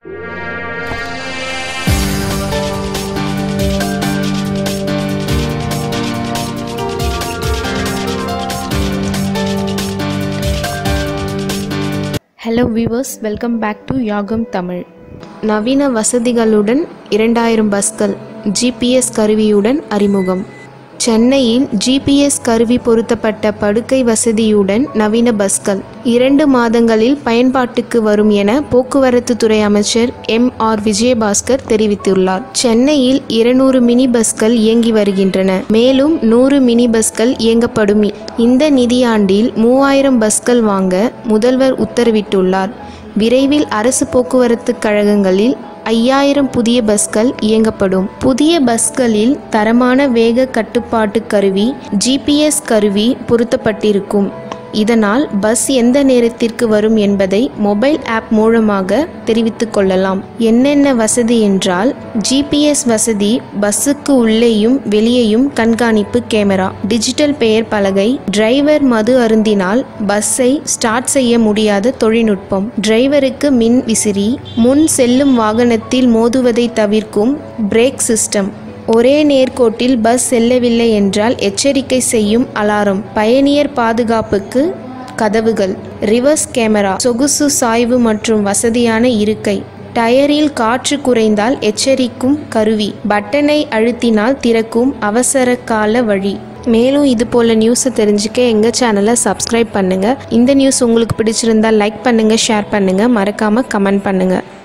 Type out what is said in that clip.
hello viewers welcome back to Yagam Tamil நவீன வசதிகளுடன் இரண்டாயிரம் பஸ்கள் ஜிபிஎஸ் கருவியுடன் அறிமுகம் சென்னையில் ஜிபிஎஸ் கருவி பொருத்தப்பட்ட படுக்கை வசதியுடன் நவீன பஸ்கள் இரண்டு மாதங்களில் பயன்பாட்டுக்கு வரும் என போக்குவரத்து துறை அமைச்சர் எம் ஆர் விஜயபாஸ்கர் தெரிவித்துள்ளார் சென்னையில் இருநூறு மினி பஸ்கள் இயங்கி வருகின்றன மேலும் நூறு மினி பஸ்கள் இயங்கப்படும் இந்த நிதியாண்டில் மூவாயிரம் பஸ்கள் வாங்க முதல்வர் உத்தரவிட்டுள்ளார் விரைவில் அரசு போக்குவரத்து கழகங்களில் ஐயாயிரம் புதிய பஸ்கள் இயங்கப்படும் புதிய பஸ்களில் தரமான வேக கட்டுப்பாட்டு கருவி ஜிபிஎஸ் கருவி பொருத்தப்பட்டிருக்கும் இதனால் பஸ் எந்த நேரத்திற்கு வரும் என்பதை மொபைல் ஆப் மூலமாக தெரிவித்துக் கொள்ளலாம் என்னென்ன வசதி என்றால் ஜிபிஎஸ் வசதி பஸ்ஸுக்கு உள்ளேயும் வெளியேயும் கண்காணிப்பு கேமரா டிஜிட்டல் பெயர் பலகை டிரைவர் மது அருந்தினால் பஸ்ஸை ஸ்டார்ட் செய்ய முடியாத தொழில்நுட்பம் டிரைவருக்கு மின் விசிறி முன் செல்லும் வாகனத்தில் மோதுவதை தவிர்க்கும் பிரேக் சிஸ்டம் ஒரே நேர்கோட்டில் பஸ் செல்லவில்லை என்றால் எச்சரிக்கை செய்யும் அலாரம் பயணியர் பாதுகாப்புக்கு கதவுகள் ரிவர்ஸ் கேமரா சொகுசு சாய்வு மற்றும் வசதியான இருக்கை டயரில் காற்று குறைந்தால் எச்சரிக்கும் கருவி பட்டனை அழுத்தினால் திறக்கும் அவசர கால வழி மேலும் இது போல் நியூஸை தெரிஞ்சுக்க எங்கள் சேனலை சப்ஸ்கிரைப் பண்ணுங்கள் இந்த நியூஸ் உங்களுக்கு பிடிச்சிருந்தா லைக் பண்ணுங்கள் ஷேர் பண்ணுங்கள் மறக்காமல் கமெண்ட் பண்ணுங்கள்